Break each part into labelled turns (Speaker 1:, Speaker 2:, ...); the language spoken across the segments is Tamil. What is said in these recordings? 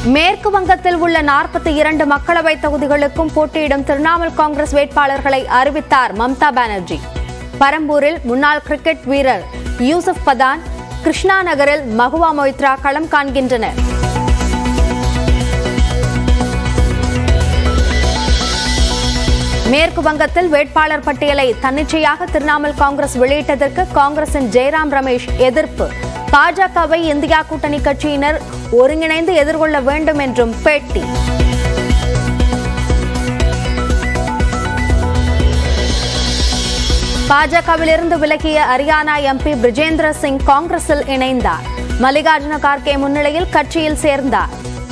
Speaker 1: மேற்கு வங்கத்தில் உள்ள நாற்பத்தி இரண்டு மக்களவை தொகுதிகளுக்கும் போட்டியிடும் திரிணாமுல் காங்கிரஸ் வேட்பாளர்களை அறிவித்தார் மம்தா பானர்ஜி பரம்பூரில் முன்னாள் கிரிக்கெட் வீரர் யூசுப் பதான் கிருஷ்ணா நகரில் மகுவா மொய்த்ரா களம் காண்கின்றனர் மேற்கு வங்கத்தில் வேட்பாளர் பட்டியலை தன்னிச்சையாக திரிணாமுல் காங்கிரஸ் வெளியிட்டதற்கு காங்கிரசின் ஜெயராம் ரமேஷ் எதிர்ப்பு பாஜகவை இந்தியா கூட்டணி கட்சியினர் ஒருங்கிணைந்து எதிர்கொள்ள வேண்டும் என்றும் பேட்டி பாஜகவிலிருந்து விலகிய ஹரியானா எம்பி பிரிஜேந்திர சிங் காங்கிரஸில் இணைந்தார் மல்லிகார்ஜுன கார்கே முன்னிலையில் கட்சியில் சேர்ந்தார்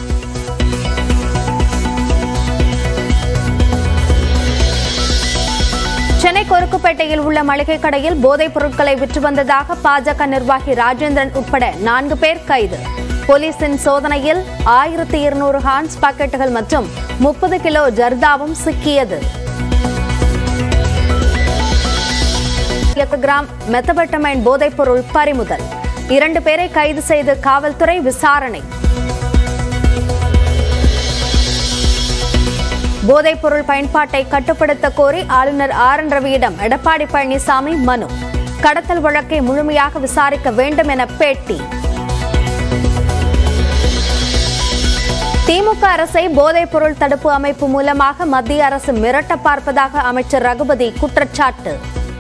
Speaker 1: சென்னை கொருக்குப்பேட்டையில் உள்ள மளிகை கடையில் போதைப் பொருட்களை விற்று வந்ததாக பாஜக நிர்வாகி ராஜேந்திரன் உட்பட நான்கு பேர் கைது போலீசின் சோதனையில் ஆயிரத்தி இருநூறு ஹான்ஸ் பாக்கெட்டுகள் மற்றும் முப்பது கிலோ ஜர்தாவும் சிக்கியது கிராம் மெத்தபெட்டமைன் போதைப் பொருள் பறிமுதல் இரண்டு பேரை கைது செய்து காவல்துறை விசாரணை போதைப் பொருள் பயன்பாட்டை கட்டுப்படுத்த கோரி ஆளுநர் ஆர் என் ரவியிடம் எடப்பாடி பழனிசாமி மனு கடத்தல் வழக்கை முழுமையாக விசாரிக்க வேண்டும் என பேட்டி திமுக அரசை போதைப் பொருள் தடுப்பு அமைப்பு மூலமாக மத்திய அரசு மிரட்ட பார்ப்பதாக அமைச்சர் ரகுபதி குற்றச்சாட்டு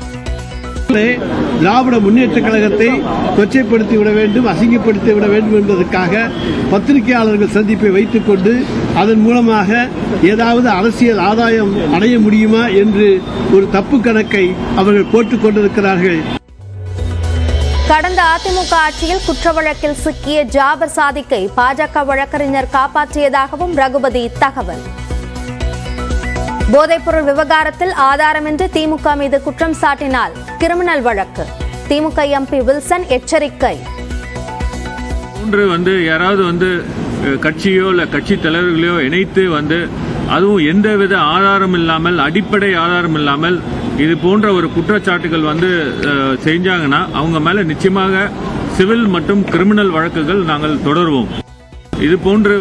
Speaker 2: திராவிட முன்னேற்ற கழகத்தை கொச்சைப்படுத்தி விட வேண்டும் அசிங்கப்படுத்தி விட வேண்டும் என்பதற்காக பத்திரிகையாளர்கள் சந்திப்பை வைத்துக் கொண்டு அதன் மூலமாக ஏதாவது அரசியல் ஆதாயம் அடைய முடியுமா என்று ஒரு தப்பு கணக்கை அவர்கள் போட்டுக் கொண்டிருக்கிறார்கள்
Speaker 1: கடந்த அதிமுக ஆட்சியில் குற்ற வழக்கில் சிக்கிய ஜாபர் சாதிக்கை பாஜக வழக்கறிஞர் காப்பாற்றியதாகவும் ரகுபதி தகவல் போதைப்பொருள் விவகாரத்தில் ஆதாரமின்றி திமுக மீது குற்றம் சாட்டினால் கிரிமினல் வழக்கு திமுக எம்பி வில்சன் எச்சரிக்கை
Speaker 3: மூன்று வந்து யாராவது வந்து அஹ், கட்சியோ இல்லை கட்சி தலைவர்களையோ இணைத்து வந்து அதுவும் எந்தவித ஆதாரம் இல்லாமல் அடிப்படை ஆதாரம் இல்லாமல் இது போன்ற ஒரு குற்றச்சாட்டுகள் வந்து அஹ், செஞ்சாங்கன்னா அவங்க மேல நிச்சயமாக சிவில் மற்றும் கிரிமினல் வழக்குகள் நாங்கள் தொடருவோம் இது போன்று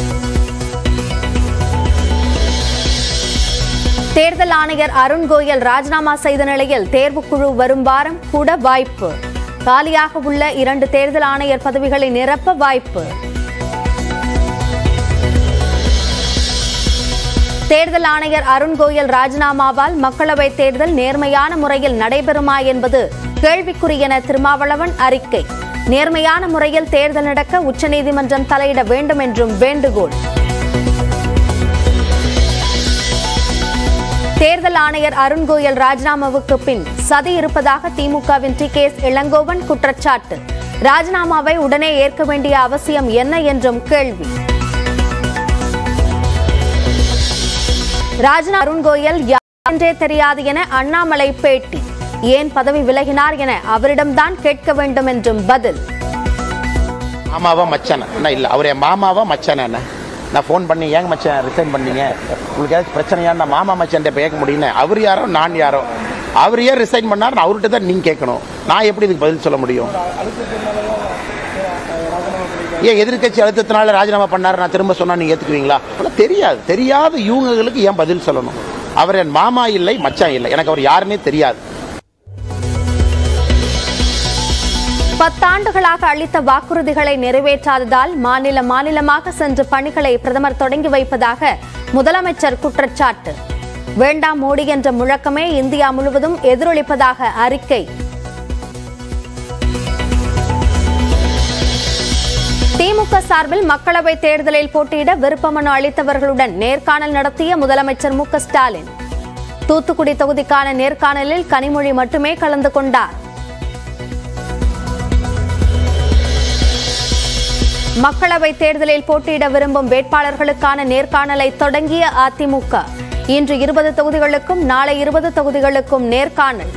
Speaker 1: தேர்தல் ஆணையர் அருண் கோயல் ராஜினாமா செய்த நிலையில் தேர்வுக்குழு வரும் வாரம் கூட வாய்ப்பு காலியாக உள்ள இரண்டு தேர்தல் ஆணையர் பதவிகளை நிரப்ப வாய்ப்பு தேர்தல் ஆணையர் அருண் கோயல் ராஜினாமாவால் மக்களவைத் தேர்தல் நேர்மையான முறையில் நடைபெறுமா என்பது கேள்விக்குறி என திருமாவளவன் அறிக்கை நேர்மையான முறையில் தேர்தல் நடக்க உச்சநீதிமன்றம் தலையிட வேண்டும் என்றும் வேண்டுகோள் தேர்தல் ஆணையர் அருண் கோயல் ராஜினாமாவுக்கு பின் சதி இருப்பதாக திமுகவின் டி கே எஸ் இளங்கோவன் குற்றச்சாட்டு ராஜினாமாவை உடனே ஏற்க வேண்டிய அவசியம் என்ன என்றும் கேள்வி ராஜினா அருண் கோயல் யார் என்றே தெரியாது என அண்ணாமலை பேட்டி ஏன் பதவி விலகினார் என அவரிடம்தான் கேட்க வேண்டும் என்றும் பதில்
Speaker 4: மாமாவா மச்சான் அண்ணா இல்லை அவர் என் மாமாவா மச்சான் என்ன நான் ஃபோன் பண்ணி ஏங்க மச்சான் ரிசைன் பண்ணீங்க உங்களுக்கு ஏதாச்சும் பிரச்சனையா நான் மாமா மச்சான் இப்போ கேட்க முடியும்னு அவர் யாரோ நான் யாரோ அவர் ஏன் ரிசைன் பண்ணார் அவர்கிட்ட தான் நீங்கள் கேட்கணும் நான் எப்படி இதுக்கு பதில் சொல்ல முடியும் ஏன் எதிர்க்கட்சி அழுத்தத்தினால ராஜினாமா பண்ணார் நான் திரும்ப சொன்னா நீங்க ஏத்துக்குவீங்களா அதெல்லாம் தெரியாது தெரியாத இவங்களுக்கு ஏன் பதில் சொல்லணும் அவர் என் மாமா இல்லை மச்சான் இல்லை எனக்கு அவர் யாருன்னே தெரியாது
Speaker 1: பத்தாண்டுகளாக அளித்த வாக்குறுதிகளை நிறைவேற்றாததால் மாநில மாநிலமாக சென்று பணிகளை பிரதமர் தொடங்கி வைப்பதாக முதலமைச்சர் குற்றச்சாட்டு வேண்டாம் மோடி என்ற முழக்கமே இந்தியா முழுவதும் எதிரொலிப்பதாக அறிக்கை திமுக சார்பில் மக்களவைத் தேர்தலில் போட்டியிட விருப்ப மனு அளித்தவர்களுடன் நேர்காணல் நடத்திய முதலமைச்சர் மு க ஸ்டாலின் தூத்துக்குடி தொகுதிக்கான நேர்காணலில் கனிமொழி மட்டுமே கலந்து கொண்டார் மக்களவைத் தேர்தலில் போட்டியிட விரும்பும் வேட்பாளர்களுக்கான நேர்காணலை தொடங்கிய அதிமுக இன்று இருபது தொகுதிகளுக்கும் நாளை இருபது தொகுதிகளுக்கும் நேர்காணல்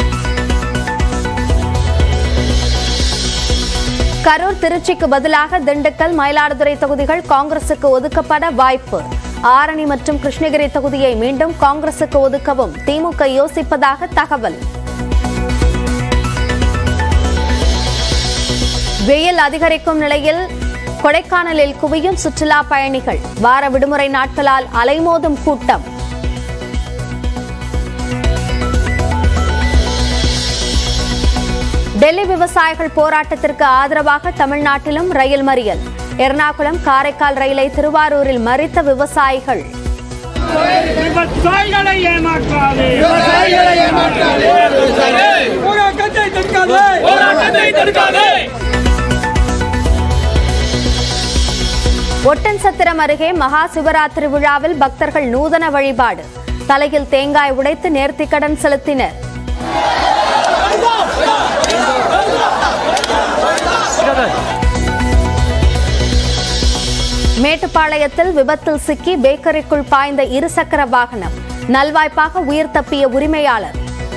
Speaker 1: கரூர் திருச்சிக்கு பதிலாக திண்டுக்கல் மயிலாடுதுறை தொகுதிகள் காங்கிரசுக்கு ஒதுக்கப்பட வாய்ப்பு ஆரணி மற்றும் கிருஷ்ணகிரி தொகுதியை மீண்டும் காங்கிரசுக்கு ஒதுக்கவும் திமுக யோசிப்பதாக தகவல் வெயில் அதிகரிக்கும் நிலையில் கொடைக்கானலில் குவியும் சுற்றுலா பயணிகள் வார விடுமுறை நாட்களால் அலைமோதும் கூட்டம் டெல்லி விவசாயிகள் போராட்டத்திற்கு ஆதரவாக தமிழ்நாட்டிலும் ரயில் மறியல் எர்ணாகுளம் காரைக்கால் ரயிலை திருவாரூரில் மறித்த விவசாயிகள்
Speaker 5: விவசாயிகளை ஏமாற்றாதே போராட்டத்தை தடுக்காதே போராட்டத்தை தடுக்காதே
Speaker 1: ஒட்டன்சத்திரம் அருகே மகா சிவராத்திரி விழாவில் பக்தர்கள் நூதன வழிபாடு தலையில் தேங்காய் உடைத்து நேர்த்திக்கடன் செலுத்தினர் மேட்டுப்பாளையத்தில் விபத்தில் சிக்கி பேக்கரிக்குள் பாய்ந்த இருசக்கர வாகனம் நல்வாய்ப்பாக உயிர் தப்பிய உரிமையாளர்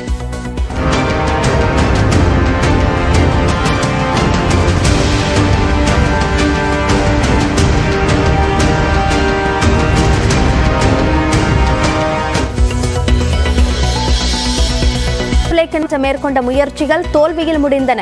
Speaker 1: விலைக்கென்ற மேற்கொண்ட முயற்சிகள் தோல்வியில் முடிந்தன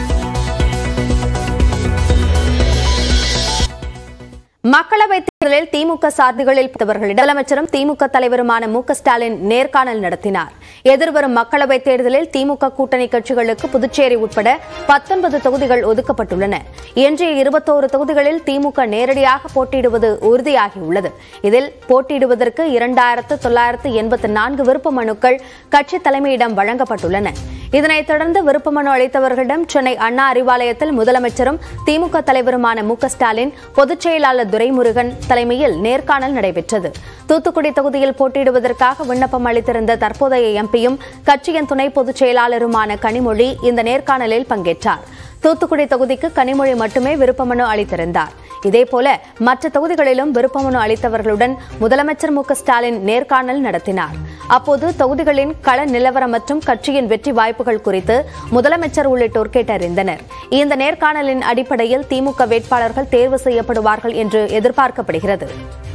Speaker 1: மக்களவைத் தேர்தலில் திமுக சார்புகளில் பிடித்தவர்களிடம் முதலமைச்சரும் திமுக தலைவருமான மு க ஸ்டாலின் நேர்காணல் நடத்தினார் எதிர்வரும் மக்களவைத் தேர்தலில் திமுக கூட்டணி கட்சிகளுக்கு புதுச்சேரி உட்பட பத்தொன்பது தொகுதிகள் ஒதுக்கப்பட்டுள்ளன இன்றைய இருபத்தோரு தொகுதிகளில் திமுக நேரடியாக போட்டியிடுவது உறுதியாகியுள்ளது இதில் போட்டியிடுவதற்கு இரண்டாயிரத்து தொள்ளாயிரத்து எண்பத்தி நான்கு விருப்ப மனுக்கள் கட்சி தலைமையிடம் வழங்கப்பட்டுள்ளன இதனைத் தொடர்ந்து விருப்ப மனு அளித்தவர்களிடம் சென்னை அண்ணா அறிவாலயத்தில் முதலமைச்சரும் திமுக தலைவருமான மு க ஸ்டாலின் பொதுச் செயலாளர் துரைமுருகன் தலைமையில் நேர்காணல் நடைபெற்றது தூத்துக்குடி தொகுதியில் போட்டியிடுவதற்காக விண்ணப்பம் அளித்திருந்த தற்போதைய எம்பியும் கட்சியின் துணை பொதுச் செயலாளருமான கனிமொழி இந்த நேர்காணலில் பங்கேற்றார் தூத்துக்குடி தொகுதிக்கு கனிமொழி மட்டுமே விருப்பமனு அளித்திருந்தார் இதேபோல மற்ற தொகுதிகளிலும் விருப்பமனு அளித்தவர்களுடன் முதலமைச்சர் மு க ஸ்டாலின் நேர்காணல் நடத்தினார் அப்போது தொகுதிகளின் கள நிலவரம் மற்றும் கட்சியின் வெற்றி வாய்ப்புகள் குறித்து முதலமைச்சர் உள்ளிட்டோர் கேட்டறிந்தனர் இந்த நேர்காணலின் அடிப்படையில் திமுக வேட்பாளர்கள் தேர்வு செய்யப்படுவார்கள் என்று எதிர்பார்க்கப்படுகிறது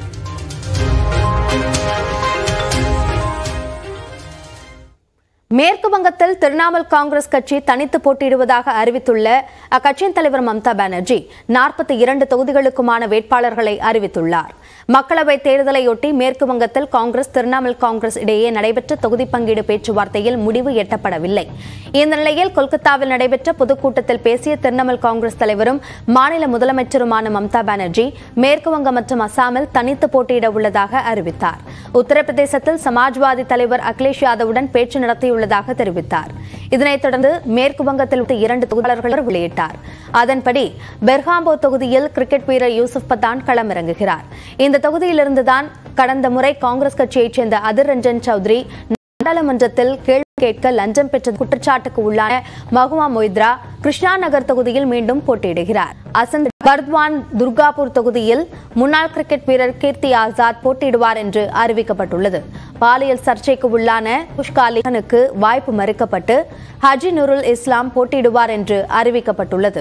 Speaker 1: மேற்கு வங்கத்தில் திரிணாமுல் காங்கிரஸ் கட்சி தனித்து போட்டியிடுவதாக அறிவித்துள்ள அக்கட்சியின் தலைவர் மம்தா பானர்ஜி நாற்பத்தி இரண்டு தொகுதிகளுக்குமான வேட்பாளர்களை அறிவித்துள்ளார் மக்களவைத் தேர்தலையொட்டி மேற்கு வங்கத்தில் காங்கிரஸ் திரிணாமுல் காங்கிரஸ் இடையே நடைபெற்ற தொகுதி பங்கீடு பேச்சுவார்த்தையில் முடிவு எட்டப்படவில்லை இந்த நிலையில் கொல்கத்தாவில் நடைபெற்ற பொதுக்கூட்டத்தில் பேசிய திரிணாமுல் காங்கிரஸ் தலைவரும் மாநில முதலமைச்சருமான மம்தா பானர்ஜி மேற்கு வங்கம் மற்றும் அசாமில் தனித்து போட்டியிட உள்ளதாக அறிவித்தார் உத்தரப்பிரதேசத்தில் சமாஜ்வாதி தலைவர் அகிலேஷ் யாதவுடன் பேச்சு நடத்தியுள்ளதாக தெரிவித்தார் இதனைத் தொடர்ந்து மேற்கு வங்கத்தில் உள்ள இரண்டு தொகுதியாளர்கள் வெளியிட்டார் அதன்படி பெர்ஹாம்போ தொகுதியில் கிரிக்கெட் வீரர் யூசுப் பத்தான் களமிறங்குகிறார் இந்த தொகுதியிலிருந்துதான் கடந்த முறை காங்கிரஸ் கட்சியைச் சேர்ந்த அதிர் ரஞ்சன் சௌத்ரி நாடாளுமன்றத்தில் கேள்வி கேட்க லஞ்சம் பெற்ற குற்றச்சாட்டுக்கு உள்ளான மகுமா மொய்த்ரா கிருஷ்ணா நகர் தொகுதியில் மீண்டும் போட்டியிடுகிறார் அசந்த் பர்த்வான் துர்காபூர் தொகுதியில் முன்னாள் கிரிக்கெட் வீரர் கீர்த்தி ஆசாத் போட்டியிடுவார் என்று அறிவிக்கப்பட்டுள்ளது பாலியல் சர்ச்சைக்கு உள்ளான புஷ்காலிகனுக்கு வாய்ப்பு மறுக்கப்பட்டு ஹஜி நுருல் இஸ்லாம் போட்டியிடுவார் என்று அறிவிக்கப்பட்டுள்ளது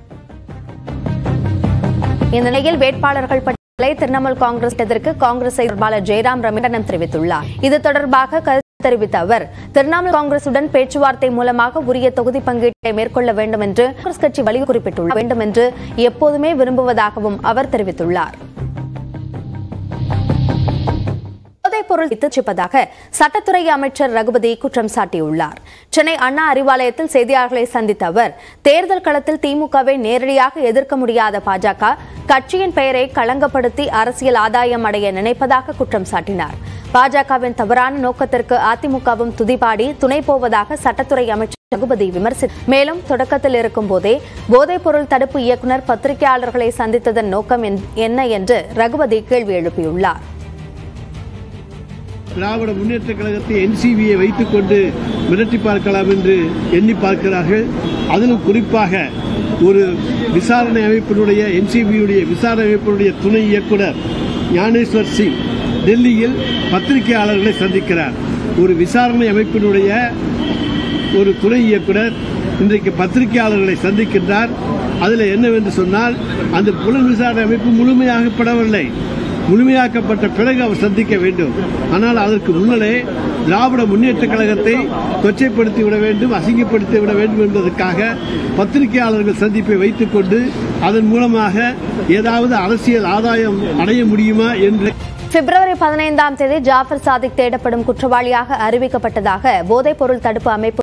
Speaker 1: இந்த நிலையில் வேட்பாளர்கள் பட்டியலை திரிணாமுல் காங்கிரஸ் இதற்கு காங்கிரஸ் செயலாளர் ஜெயராம் ரமேஷ் தெரிவித்துள்ளார் இது தொடர்பாக கருத்து தெரிவித்த அவர் திரிணாமுல் காங்கிரசுடன் பேச்சுவார்த்தை மூலமாக உரிய தொகுதி பங்கீட்டை மேற்கொள்ள வேண்டும் என்று காங்கிரஸ் கட்சி வலியுறுத்தி குறிப்பிட்டுள்ளார் வேண்டும் என்று எப்போதுமே விரும்புவதாகவும் அவர் தெரிவித்துள்ளார் போதைப் பொருள் வித்துச்சிப்பதாக சட்டத்துறை அமைச்சர் ரகுபதி குற்றம் சாட்டியுள்ளார் சென்னை அண்ணா அறிவாலயத்தில் செய்தியாளர்களை சந்தித்த அவர் தேர்தல் களத்தில் திமுகவை நேரடியாக எதிர்க்க முடியாத பாஜக கட்சியின் பெயரை களங்கப்படுத்தி அரசியல் ஆதாயம் அடைய நினைப்பதாக குற்றம் சாட்டினார் பாஜகவின் தவறான நோக்கத்திற்கு அதிமுகவும் துதிபாடி துணை போவதாக சட்டத்துறை அமைச்சர் ரகுபதி விமர்சித்தார் மேலும் தொடக்கத்தில் இருக்கும் போதே போதைப் பொருள் தடுப்பு இயக்குநர் பத்திரிகையாளர்களை சந்தித்ததன் நோக்கம் என்ன என்று ரகுபதி கேள்வி எழுப்பியுள்ளார்
Speaker 2: திராவிட முன்னேற்ற கழகத்தை என்சிபியை வைத்துக் கொண்டு மிரட்டி பார்க்கலாம் என்று எண்ணி பார்க்கிறார்கள் அதிலும் குறிப்பாக ஒரு விசாரணை அமைப்பினுடைய என்சிபியுடைய விசாரணை அமைப்பினுடைய துணை இயக்குனர் ஞானேஸ்வர் சிங் டெல்லியில் பத்திரிகையாளர்களை சந்திக்கிறார் ஒரு விசாரணை அமைப்பினுடைய ஒரு துணை இயக்குனர் இன்றைக்கு பத்திரிகையாளர்களை சந்திக்கின்றார் அதில் என்னவென்று சொன்னால் அந்த புலன் விசாரணை அமைப்பு முழுமையாகப்படவில்லை முழுமையாக்கப்பட்ட பிறகு அவர் சந்திக்க வேண்டும் ஆனால் அதற்கு முன்னரே திராவிட முன்னேற்ற கழகத்தை கொச்சைப்படுத்தி விட வேண்டும் அசிங்கப்படுத்தி விட வேண்டும் என்பதற்காக பத்திரிகையாளர்கள் சந்திப்பை வைத்துக் கொண்டு அதன் மூலமாக ஏதாவது அரசியல் ஆதாயம் அடைய முடியுமா என்று
Speaker 1: பிப்ரவரி பதினைந்தாம் தேதி ஜாஃபர் சாதிக் தேடப்படும் குற்றவாளியாக அறிவிக்கப்பட்டதாக போதைப்பொருள் தடுப்பு அமைப்பு